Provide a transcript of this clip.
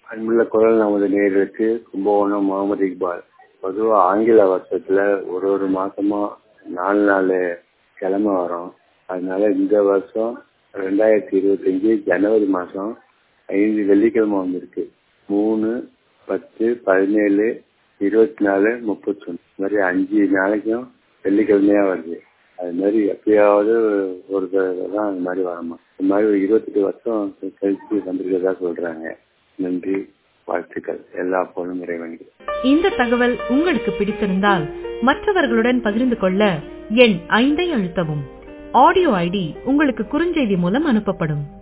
அன்புள்ள குரல் நமது நேர்களுக்கு கும்பகோணம் முகமது இக்பால் பொதுவாக ஆங்கில வருஷத்துல ஒரு ஒரு மாசமா நாலு நாலு கிழமை வரும் அதனால இந்த வருஷம் ரெண்டாயிரத்தி இருபத்தஞ்சு ஜனவரி மாசம் ஐந்து வெள்ளிக்கிழமை வந்திருக்கு மூணு பத்து பதினேழு இருபத்தி நாலு முப்பத்தொன்று இந்த மாதிரி அஞ்சு நாளைக்கும் வெள்ளிக்கிழமையா வருது அது மாதிரி எப்பயாவது ஒரு தடவை தான் அந்த மாதிரி வரமா இந்த மாதிரி ஒரு இருபத்தெட்டு வருஷம் கழிச்சு வந்திருக்கிறதா சொல்றாங்க நன்றி வாழ்த்துக்கள் எல்லா போலும் இறைவனுக்கு இந்த தகவல் உங்களுக்கு பிடித்திருந்தால் மற்றவர்களுடன் பகிர்ந்து கொள்ள எண் ஐந்தை அழுத்தவும் ஆடியோ ஐடி உங்களுக்கு குறுஞ்செய்தி மூலம் அனுப்பப்படும்